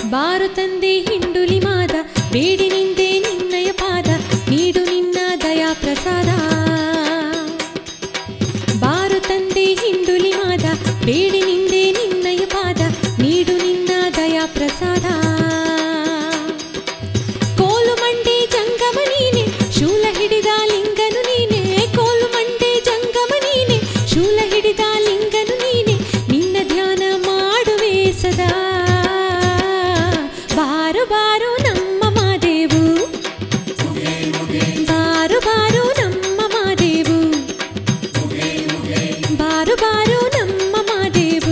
ಬಾರು ತಂದೆ ಹಿಂಡುಲಿ ಮಾದ ಬೇಡಿ ನಿಂದೆ ನಿನ್ನಯ ಪಾದ ನೀಡು ನಿನ್ನ ದಯಾ ಪ್ರಸಾದ ಬಾರು ತಂದೆ ಹಿಂಡುಲಿ ಮಾದ ಬೇಡಿ ನಿಂದೆ ನಿನ್ನಯ ಪಾದ ನೀಡು ನಿನ್ನ ದಯಾ ಪ್ರಸಾದ ಕೋಲು ಮಂಡೆ ಜಂಗಮ ನೀನೆ ಶೂಲ ಹಿಡಿದ ಲಿಂಗನು ನೀನೆ ಕೋಲು ಮಂಡೆ ಜಂಗಮ ನೀನೆ ಶೂಲ ಹಿಡಿದ ಲಿಂಗನು ನೀನೆ ನಿನ್ನ ಧ್ಯಾನ ಮಾಡುವೆ ಸದಾ ಬಾರು ಬಾರು ನಮ್ಮ ಮಾದೇವು ಬಾರು ಬಾರು ನಮ್ಮ ಮಾದೇವು ಬಾರು ಬಾರು ನಮ್ಮ ಮಾದೇವು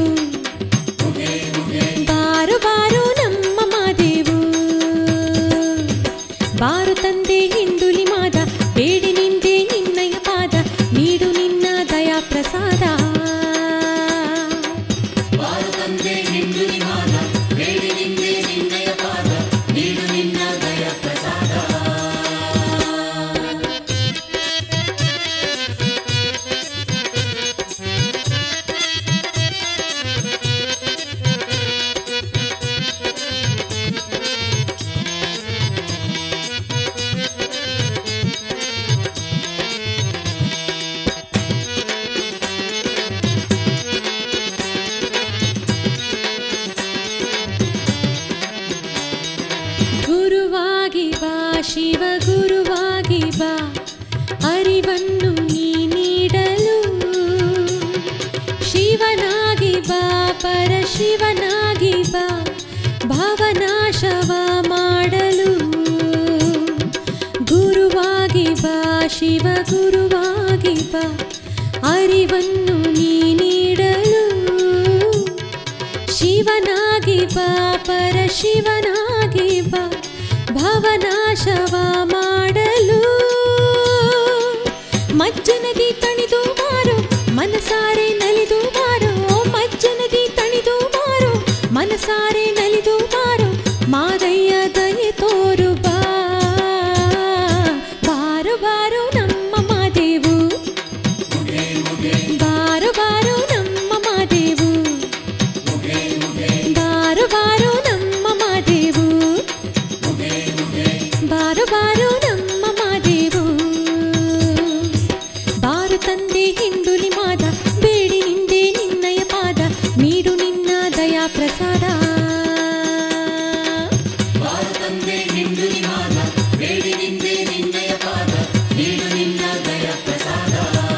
ಬಾರು ಬಾರು ನಮ್ಮ ಮಾದೇವು ಬಾರು ತಂದೆ ಹಿಂದುಲಿ ಮಾದ ಬೇಡಿ ನಿಂದೆ ನಿನ್ನಯ ಪಾದ ನೀಡು ನಿನ್ನ ದಯಾ ಪ್ರಸಾದ ಬಾರು ತಂದೆ ಹಿಂದುಲಿ ಮಾದ ಬೇಡಿ ನಿಂದೆ ನಿನ್ನಯ ಪಾದ ನೀಡು ನಿನ್ನ ದಯ ಪ್ರಸಾದ ಗುರುವಾಗಿ ಬಾ ಶಿವ ಗುರುವಾಗಿ ಬಾ ಅರಿವನ್ನು ನೀ ನೀಡಲು ಶಿವನಾಗಿ ಬಾ ಪರ ಶಿವನಾಗಿ ಬಾ ಭಾವನಾಶವ ಮಾಡಲು ಗುರುವಾಗಿ ಬಾ ಶಿವ ಗುರುವಾಗಿ ಬಾ ಅರಿವನ್ನು ನೀ ನೀಡಲು ಶಿವನಾಗಿ ಬಾ ಪರ ಶಿವನಾಗಿ ಬಾ ಭವನಾಶವ ಮಾಡಲು ಮಜ್ಜನದಿ ತಣಿದು ಮಾರು ಮನಸಾರೆ ನಲಿದು ಮಾರು ಮಜ್ಜನದಿ ತಣಿದು ಮಾರು ಮನಸಾರೆ ನಲಿದು ಮಾರು ಮಾದಯ್ಯ ದಯೆ ತೋರು ಬಾ ಬಾರು ಬಾರು ನಮ್ಮ ಮಾದೇವು ಬಾರು ಬಾರು ನಮ್ಮ ಮಾದೇವು ಬಾರು ಬಾರು ನಮ್ಮ ಮಾದೇವು ಬಾರು ಬಾರು ನಮ್ಮ ಮಾದೇವು ಬಾರು ತಂದೆ ಹಿಂಡುಲಿ ಮಾದ ಬೇಡಿ ನಿಂದೆ ನಿನ್ನಯ ಪಾದ ನೀಡು ನಿನ್ನ ದಯಾ ಪ್ರಸಾದ ಬಾರು ತಂದೆ ಹಿಂದುಲಿ ಮಾದ ಬೇಡಿ ನಿಂದೆ ನಿನ್ನಯ ಪಾದ ನೀಡು ನಿನ್ನ ದಯ ಪ್ರಸಾದ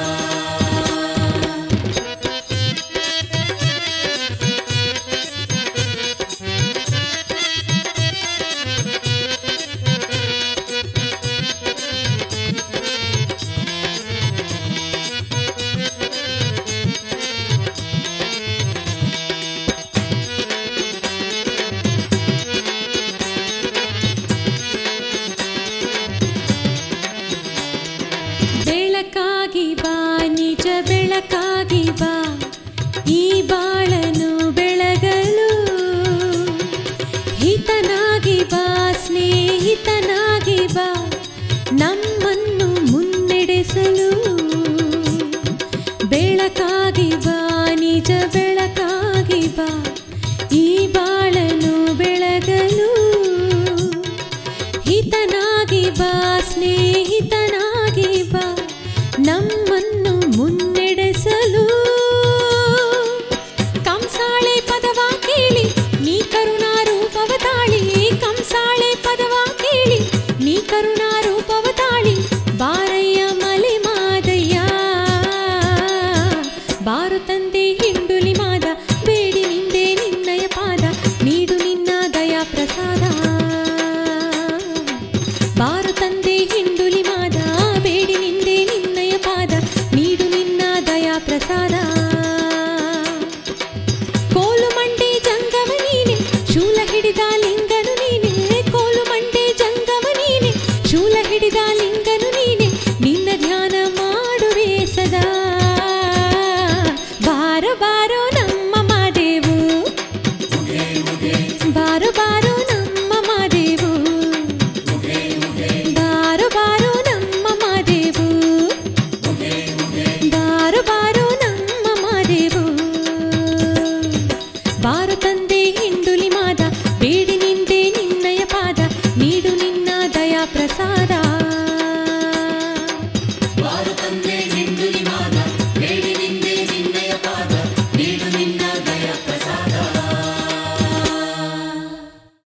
ಬೆಳಕಾಗಿ ಬಾ ನಿಜ ಬೆಳಕಾಗಿ ಬಾ ಈ ಬಾಳನು ಬೆಳಗಲು ಹಿತನಾಗಿ ಬಾ ಸ್ನೇಹಿತನಾಗಿ ಬಾ ನಮ್ಮನ್ನು ಮುನ್ನಡೆಸಲು ಬೆಳಕಾಗಿ ಬಾ ನಿಜ ಬೆಳಕಾಗಿ ಬಾ ಈ ಬಾಳನು ಬೆಳಗಲು ಹಿತನಾಗಿ ಬಾ ಸ್ನೇಹಿತನಾಗಿ ಬಾ ನಮ್ಮನ್ನು ಮುನ್ನಡೆಸಲು ಕಂಸಾಳೆ ಪದವ ಕೇಳಿ ನೀ ಕರುಣಾ ರೂಪವ ತಾಳಿ ಕಂಸಾಳೆ ಪದವ ಕೇಳಿ ನೀ ಕರುಣಾ ರೂಪವ ತಾಳಿ ಬಾರಯ್ಯ ಮಲೆ ಮಾದಯ್ಯ ಬಾರು ತಂದೆ ಹಿಂಡುಲಿ ಮಾದ ಬೇಡಿ ನಿಂದೆ ನಿನ್ನಯ ಪಾದ ಬಂದೆ